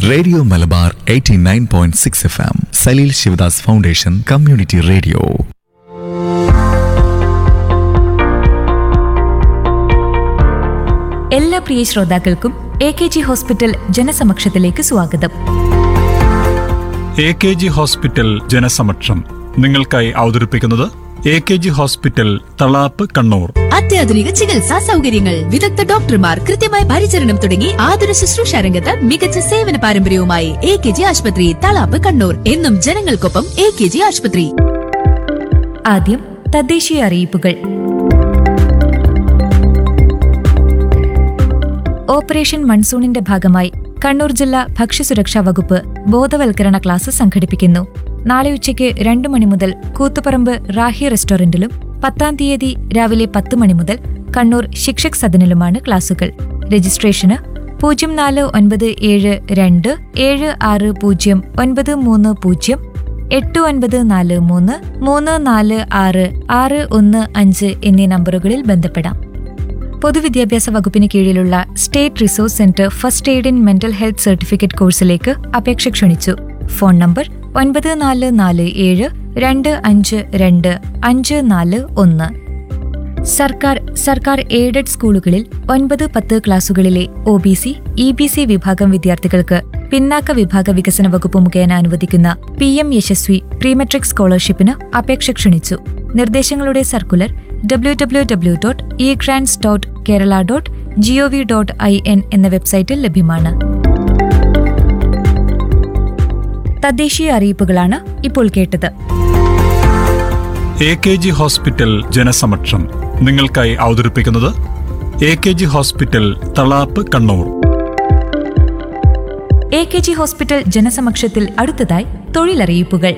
radio Malabar 89.6 point six F M Salil Sivadas foundation community radio എല്ലാ പ്രിയ ശ്രോതാക്കൾക്കും എ കെ ജി ഹോസ്പിറ്റൽ ജനസമക്ഷത്തിലേക്ക് സ്വാഗതം എ കെ ജി ഹോസ്പിറ്റൽ ജനസമക്ഷം നിങ്ങൾക്കായി അവതരിപ്പിക്കുന്നത് A K G hospital Thalap Kannur അത്യാധുനിക ചികിത്സാ സൗകര്യങ്ങൾ വിദഗ്ധ ഡോക്ടർമാർ കൃത്യമായ പരിചരണം തുടങ്ങി ആതുര ശുശ്രൂഷ രംഗത്ത് മികച്ച സേവന പാരമ്പര്യവുമായി എ കെ ജി ആശുപത്രി തളാപ്പ് കണ്ണൂർ എന്നും ജനങ്ങൾക്കൊപ്പം എ കെ ജി ആശുപത്രി ആദ്യം തദ്ദേശീയ അറിയിപ്പുകൾ ഓപ്പറേഷൻ മൺസൂണിന്റെ ഭാഗമായി കണ്ണൂർ ജില്ലാ ഭക്ഷ്യസുരക്ഷാ വകുപ്പ് ബോധവൽക്കരണ ക്ലാസ് സംഘടിപ്പിക്കുന്നു നാളെ ഉച്ചയ്ക്ക് രണ്ടു മണി മുതൽ കൂത്തുപറമ്പ് റാഹി റെസ്റ്റോറന്റിലും പത്താം തീയതി രാവിലെ പത്ത് മണി മുതൽ കണ്ണൂർ ശിക്ഷക് സദനിലുമാണ് ക്ലാസുകൾ രജിസ്ട്രേഷന് പൂജ്യം നാല് ഒൻപത് ഏഴ് രണ്ട് ഏഴ് ആറ് പൂജ്യം ഒൻപത് മൂന്ന് പൂജ്യം എട്ട് ഒൻപത് നാല് മൂന്ന് മൂന്ന് നാല് ആറ് ആറ് ഒന്ന് അഞ്ച് എന്നീ നമ്പറുകളിൽ ബന്ധപ്പെടാം പൊതുവിദ്യാഭ്യാസ വകുപ്പിന് കീഴിലുള്ള state resource centre first aid in mental health certificate കോഴ്സിലേക്ക് അപേക്ഷ ക്ഷണിച്ചു ഫോൺ നമ്പർ ഒൻപത് നാല് നാല് ഏഴ് രണ്ട് അഞ്ച് രണ്ട് അഞ്ച് നാല് ഒന്ന് സർക്കാർ സർക്കാർ എയ്ഡഡ് സ്കൂളുകളിൽ ഒൻപത് പത്ത് ക്ലാസുകളിലെ O B C E B C വിഭാഗം വിദ്യാർത്ഥികൾക്ക് പിന്നാക്ക വിഭാഗ വികസന വകുപ്പ് മുഖേന അനുവദിക്കുന്ന പി എം യശസ്വി പ്രീമെട്രിക് സ്കോളർഷിപ്പിന് അപേക്ഷ ക്ഷണിച്ചു നിർദ്ദേശങ്ങളുടെ circular W W W dot E grants dot Kerala dot G O V dot I N എന്ന വെബ്സൈറ്റിൽ ലഭ്യമാണ് തദ്ദേശീയ അറിയിപ്പുകളാണ് ഇപ്പോൾ കേട്ടത് എ കെ ജി ഹോസ്പിറ്റൽ ജനസമക്ഷം നിങ്ങൾക്കായി അവതരിപ്പിക്കുന്നത് A K G hospital Thalap Kannur A K G hospital ജനസമക്ഷത്തിൽ അടുത്തതായി തൊഴിലറിയിപ്പുകൾ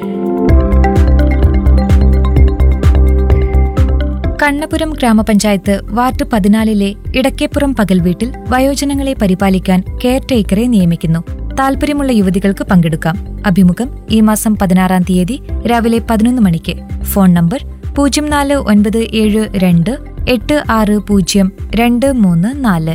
കണ്ണപുരം ഗ്രാമപഞ്ചായത്ത് വാർഡ് പതിനാലിലെ ഇടക്കേപ്പുറം പകൽ വീട്ടിൽ വയോജനങ്ങളെ പരിപാലിക്കാൻ കെയർ ടേക്കറെ നിയമിക്കുന്നു താൽപര്യമുള്ള യുവതികൾക്ക് പങ്കെടുക്കാം അഭിമുഖം ഈ മാസം പതിനാറാം തീയതി രാവിലെ പതിനൊന്ന് മണിക്ക് ഫോൺ നമ്പർ പൂജ്യം നാല് ഒൻപത് ഏഴ് രണ്ട് എട്ട് ആറ് പൂജ്യം രണ്ട് മൂന്ന് നാല്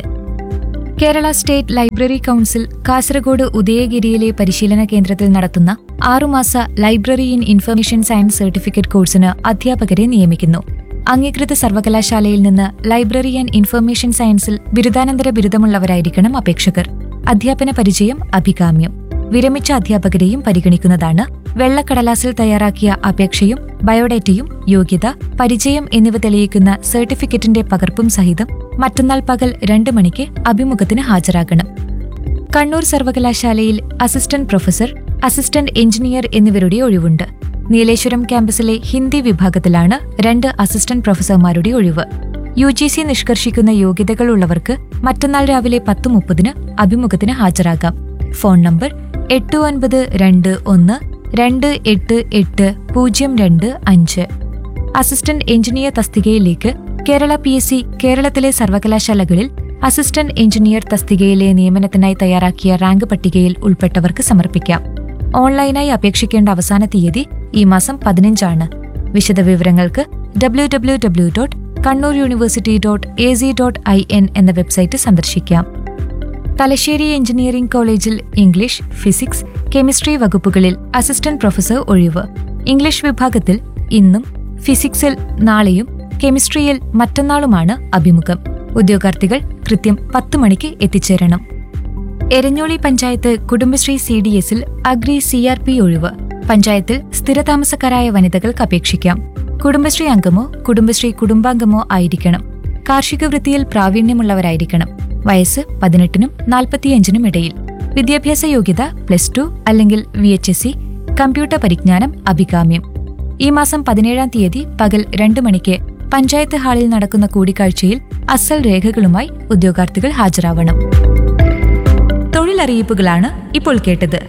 Kerala state library council Kasaragod ഉദയഗിരിയിലെ പരിശീലന കേന്ദ്രത്തിൽ നടത്തുന്ന ആറുമാസ library in information science certificate കോഴ്സിന് അധ്യാപകരെ നിയമിക്കുന്നു അംഗീകൃത സർവകലാശാലയിൽ നിന്ന് ലൈബ്രറി ആൻഡ് ഇൻഫർമേഷൻ സയൻസിൽ ബിരുദാനന്തര ബിരുദമുള്ളവരായിരിക്കണം അപേക്ഷകർ അധ്യാപന പരിചയം അഭികാമ്യം വിരമിച്ച അധ്യാപകരെയും പരിഗണിക്കുന്നതാണ് വെള്ളക്കടലാസിൽ തയ്യാറാക്കിയ അപേക്ഷയും ബയോഡേറ്റയും യോഗ്യത പരിചയം എന്നിവ തെളിയിക്കുന്ന സർട്ടിഫിക്കറ്റിന്റെ പകർപ്പും സഹിതം മറ്റന്നാൾ പകൽ രണ്ട് മണിക്ക് അഭിമുഖത്തിന് ഹാജരാകണം കണ്ണൂർ സർവകലാശാലയിൽ അസിസ്റ്റന്റ് പ്രൊഫസർ അസിസ്റ്റന്റ് എഞ്ചിനീയർ എന്നിവരുടെ ഒഴിവുണ്ട് നീലേശ്വരം ക്യാമ്പസിലെ ഹിന്ദി വിഭാഗത്തിലാണ് രണ്ട് അസിസ്റ്റന്റ് പ്രൊഫസർമാരുടെ ഒഴിവ് യു ജി സി നിഷ്കർഷിക്കുന്ന യോഗ്യതകൾ ഉള്ളവർക്ക് മറ്റന്നാൾ രാവിലെ പത്ത് മുപ്പതിന് അഭിമുഖത്തിന് ഹാജരാകാം ഫോൺ നമ്പർ എട്ട് ഒൻപത് രണ്ട് ഒന്ന് രണ്ട് എട്ട് എട്ട് പൂജ്യം രണ്ട് അഞ്ച് അസിസ്റ്റന്റ് എഞ്ചിനീയർ തസ്തികയിലേക്ക് കേരള പി എസ് സി കേരളത്തിലെ സർവകലാശാലകളിൽ അസിസ്റ്റന്റ് എഞ്ചിനീയർ തസ്തികയിലെ നിയമനത്തിനായി തയ്യാറാക്കിയ റാങ്ക് പട്ടികയിൽ ഉൾപ്പെട്ടവർക്ക് സമർപ്പിക്കാം ഓൺലൈനായി അപേക്ഷിക്കേണ്ട അവസാന തീയതി ഈ മാസം പതിനഞ്ചാണ് വിശദവിവരങ്ങൾക്ക് W W W dot Kannur university dot A C dot I N എന്ന വെബ്സൈറ്റ് സന്ദർശിക്കാം തലശ്ശേരി എഞ്ചിനീയറിംഗ് കോളേജിൽ ഇംഗ്ലീഷ് ഫിസിക്സ് കെമിസ്ട്രി വകുപ്പുകളിൽ അസിസ്റ്റന്റ് പ്രൊഫസർ ഒഴിവ് ഇംഗ്ലീഷ് വിഭാഗത്തിൽ ഇന്നും ഫിസിക്സിൽ നാളെയും കെമിസ്ട്രിയിൽ മറ്റന്നാളുമാണ് അഭിമുഖം ഉദ്യോഗാർത്ഥികൾ കൃത്യം പത്ത് മണിക്ക് എത്തിച്ചേരണം എരഞ്ഞോളി പഞ്ചായത്ത് കുടുംബശ്രീ സി ഡി എസിൽ അഗ്രി സി ആർ പി ഒഴിവ് പഞ്ചായത്തിൽ സ്ഥിരതാമസക്കാരായ വനിതകൾക്ക് അപേക്ഷിക്കാം കുടുംബശ്രീ അംഗമോ കുടുംബശ്രീ കുടുംബാംഗമോ ആയിരിക്കണം കാർഷിക വൃത്തിയിൽ പ്രാവീണ്യമുള്ളവരായിരിക്കണം വയസ്സ് പതിനെട്ടിനും നാൽപ്പത്തിയഞ്ചിനും ഇടയിൽ വിദ്യാഭ്യാസ യോഗ്യത പ്ലസ് ടു അല്ലെങ്കിൽ V H S C computer പരിജ്ഞാനം അഭികാമ്യം ഈ മാസം പതിനേഴാം തീയതി പകൽ രണ്ട് മണിക്ക് പഞ്ചായത്ത് ഹാളിൽ നടക്കുന്ന കൂടിക്കാഴ്ചയിൽ അസൽ രേഖകളുമായി ഉദ്യോഗാർത്ഥികൾ ഹാജരാവണം തൊഴിലറിയിപ്പുകളാണ് ഇപ്പോൾ കേട്ടത്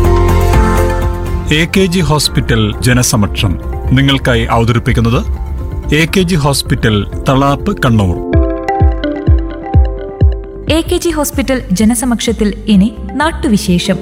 എ കെ ജി ഹോസ്പിറ്റൽ ജനസമക്ഷം നിങ്ങൾക്കായി അവതരിപ്പിക്കുന്നത് A K G hospital Thalap Kannur A K G hospital ജനസമക്ഷത്തിൽ ഇനി നാട്ടുവിശേഷം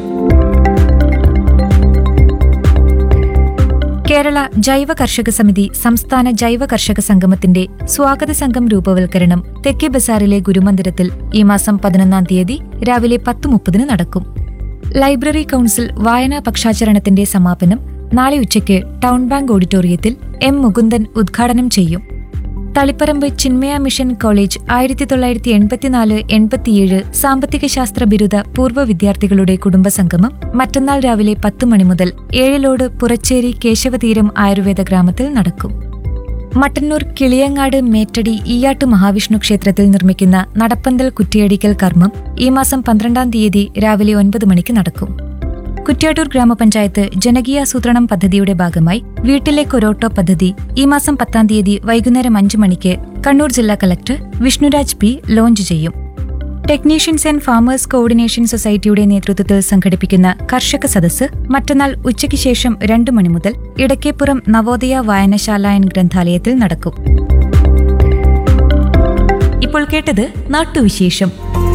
കേരള ജൈവ കർഷക സമിതി സംസ്ഥാന ജൈവ കർഷക സംഗമത്തിന്റെ സ്വാഗത സംഘം രൂപവൽക്കരണം തെക്കേ ബസാറിലെ ഗുരുമന്ദിരത്തിൽ ഈ മാസം പതിനൊന്നാം തീയതി രാവിലെ പത്ത് മുപ്പതിന് നടക്കും ലൈബ്രറി കൌൺസിൽ വായനാ പക്ഷാചരണത്തിന്റെ സമാപനം നാളെ ഉച്ചയ്ക്ക് ടൗൺ ബാങ്ക് ഓഡിറ്റോറിയത്തിൽ എം മുകുന്ദൻ ഉദ്ഘാടനം ചെയ്യും തളിപ്പറമ്പ് ചിന്മയ മിഷൻ കോളേജ് ആയിരത്തി തൊള്ളായിരത്തി എൺപത്തിനാല് എൺപത്തിയേഴ് സാമ്പത്തിക ശാസ്ത്ര ബിരുദ പൂർവ്വ വിദ്യാർത്ഥികളുടെ കുടുംബസംഗമം മറ്റന്നാൾ രാവിലെ പത്ത് മണി മുതൽ ഏഴിലോട് പുറച്ചേരി കേശവതീരം ആയുർവേദ ഗ്രാമത്തിൽ നടക്കും മട്ടന്നൂർ കിളിയങ്ങാട് മേറ്റടി ഈയാട്ട് മഹാവിഷ്ണു ക്ഷേത്രത്തിൽ നിർമ്മിക്കുന്ന നടപ്പന്തൽ കുറ്റിയടിക്കൽ കർമ്മം ഈ മാസം പന്ത്രണ്ടാം തീയതി രാവിലെ ഒൻപത് മണിക്ക് നടക്കും കുറ്റ്യാട്ടൂർ ഗ്രാമപഞ്ചായത്ത് ജനകീയാസൂത്രണം പദ്ധതിയുടെ ഭാഗമായി വീട്ടിലേക്ക് ഒരോട്ടോ പദ്ധതി ഈ മാസം പത്താം തീയതി വൈകുന്നേരം അഞ്ചു മണിക്ക് കണ്ണൂർ ജില്ലാ കളക്ടർ വിഷ്ണുരാജ് പി ലോഞ്ച് ചെയ്യും ടെക്നീഷ്യൻസ് ആൻഡ് ഫാമേഴ്സ് കോർഡിനേഷൻ സൊസൈറ്റിയുടെ നേതൃത്വത്തിൽ സംഘടിപ്പിക്കുന്ന കർഷക സദസ്സ് മറ്റന്നാൾ ഉച്ചയ്ക്ക് ശേഷം രണ്ടു മണി മുതൽ ഇടക്കേപ്പുറം നവോദയ വായനശാല ആൻഡ് ഗ്രന്ഥാലയത്തിൽ നടക്കും ഇപ്പോൾ കേട്ടത് നാട്ടുവിശേഷം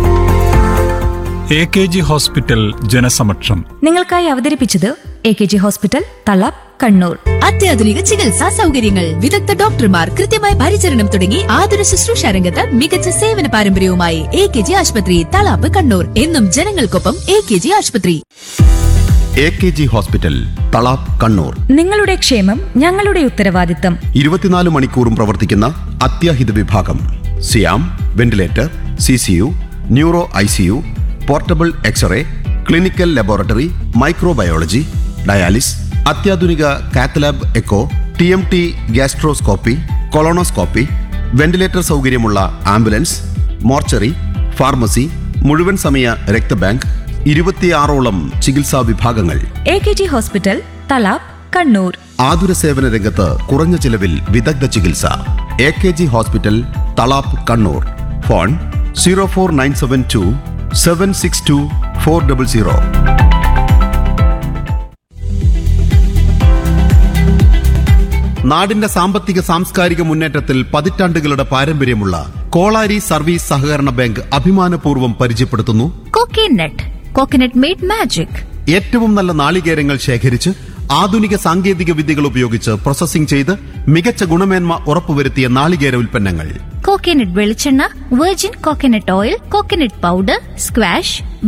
എ കെ ജി ഹോസ്പിറ്റൽ ജനസമക്ഷം നിങ്ങൾക്കായി അവതരിപ്പിച്ചത് A K G hospital Thalap Kannur അത്യാധുനിക ചികിത്സാ സൗകര്യങ്ങൾ വിദഗ്ധ ഡോക്ടർമാർ കൃത്യമായ പരിചരണം തുടങ്ങി ആതുര ശുശ്രൂഷ രംഗത്ത് മികച്ച സേവന പാരമ്പര്യവുമായി എ കെ ജി ആശുപത്രി തളാപ്പ് കണ്ണൂർ എന്നും ജനങ്ങൾക്കൊപ്പം എ കെ ജി ആശുപത്രി A K G hospital Thalap Kannur നിങ്ങളുടെ ക്ഷേമം ഞങ്ങളുടെ ഉത്തരവാദിത്തം ഇരുപത്തിനാല് മണിക്കൂറും പ്രവർത്തിക്കുന്ന അത്യാഹിത വിഭാഗം സിയാം ventilator C C U neuro I C U portable X ray clinical laboratory microbiology dialysis അത്യാധുനിക cath lab echo T M T gastroscopy colonoscopy ventilator സൗകര്യമുള്ള ആംബുലൻസ് മോർച്ചറി ഫാർമസി മുഴുവൻ സമയ രക്തബാങ്ക് ഇരുപത്തിയാറോളം ചികിത്സാ വിഭാഗങ്ങൾ A K G hospital Thalap Kannur ആതുര സേവന രംഗത്ത് കുറഞ്ഞ ചിലവിൽ വിദഗ്ധ ചികിത്സ A K G hospital Thalap Kannur phone zero four nine seven two seven six two four double zero നാടിന്റെ സാമ്പത്തിക സാംസ്കാരിക മുന്നേറ്റത്തിൽ പതിറ്റാണ്ടുകളുടെ പാരമ്പര്യമുള്ള കോളാരി സർവീസ് സഹകരണ ബാങ്ക് അഭിമാനപൂർവ്വം പരിചയപ്പെടുത്തുന്നു കോക്കനട്ട് കോക്കനട്ട് മെയ്ഡ് മാജിക് ഏറ്റവും നല്ല നാളികേരങ്ങൾ ശേഖരിച്ച് ആധുനിക സാങ്കേതിക വിദ്യകൾ ഉപയോഗിച്ച് പ്രോസസ്സിംഗ് ചെയ്ത് മികച്ച ഗുണമേന്മ ഉറപ്പുവരുത്തിയ നാളികേര ഉൽപ്പന്നങ്ങൾ കോക്കനട്ട് വെളിച്ചെണ്ണ virgin coconut oil coconut powder squash